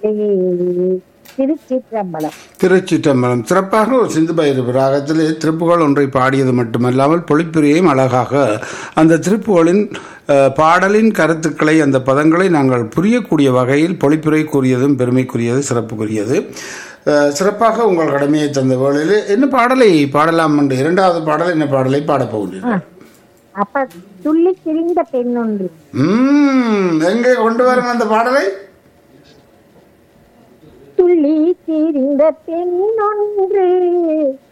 திருச்சிற்றம்பலம் திருச்சிற்றம்பலம் சிறப்பாக ஒரு சிந்து பைரவ ராகத்திலே திருப்புகழ் ஒன்றை பாடியது மட்டுமல்லாமல் பொழிப்புரையையும் அழகாக அந்த திருப்புகளின் அஹ், பாடலின் கருத்துக்களை அந்த பதங்களை நாங்கள் புரியக்கூடிய வகையில் பொழிப்புரை கூறியதும் பெருமைக்குரியது சிறப்புக்குரியது அஹ், சிறப்பாக உங்கள் கடமையை தந்த வேளையில் என்ன பாடலை பாடலாம் என்று இரண்டாவது பாடல் என்ன பாடலை பாடப் போகிறீர்கள் அப்ப துள்ளி திரிந்த பெண் ஒன்று ம், எங்கே கொண்டு வரணும் அந்த பாடலை துள்ளி திரிந்த பெண் ஒன்று